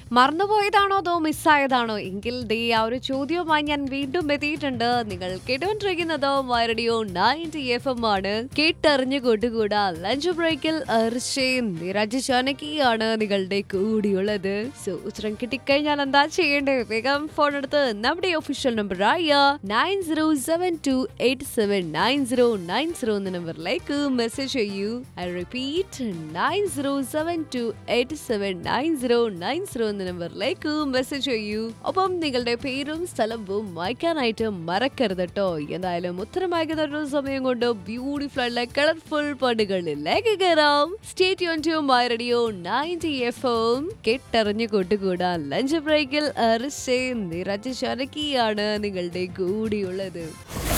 മറന്നുപോയതാണോ അതോ മിസ്സായതാണോ എങ്കിൽ ദേ ആ ഒരു ചോദ്യവുമായി ഞാൻ വീണ്ടും എത്തിയിട്ടുണ്ട് നിങ്ങൾ കേട്ടുകൊണ്ടിരിക്കുന്നത് റേഡിയോ നയൻറ്റി എഫ് എം ആണ് കേട്ടറിഞ്ഞു കൊണ്ടുകൂടാ ലഞ്ച് ബ്രേക്കിൽ അർഷയും നിരജ് ചാനകിയാണ് നിങ്ങളുടെ കൂടിയുള്ളത് സോ ഉത്തരം കിട്ടിക്കഴിഞ്ഞാൽ എന്താ ചെയ്യേണ്ടത് വേഗം ഫോൺ എടുത്ത് നമ്മുടെ ഒഫീഷ്യൽ നമ്പറായ nine zero seven two eight seven nine zero nine zero എന്ന നമ്പറിലേക്ക് മെസ്സേജ് ചെയ്യൂ I repeat nine zero seven two eight seven nine zero nine zero എന്ന നമ്പറിലേക്ക് മെസ്സേജ് ചെയ്യൂ ഒപ്പം നിങ്ങളുടെ പേരും സ്ഥലവും വായിക്കാനായിട്ട് മറക്കരുത് കേട്ടോ എന്തായാലും ഉത്തരം വായിക്കുന്ന ഒരു സമയം കൊണ്ട് ബ്യൂട്ടിഫുൾ ആയിട്ടുള്ള കളർഫുൾ പാട്ടുകളിലേക്ക് കയറാം സ്റ്റേറ്റ് യോൺ to my radio ninety F M കെട്ടറിഞ്ഞു കൊണ്ടുകൂടാ ലഞ്ച് ബ്രേക്കിൽ അരിശയും നിറച്ച് ശരക്കിയാണ് നിങ്ങളുടെ കൂടിയുള്ളത്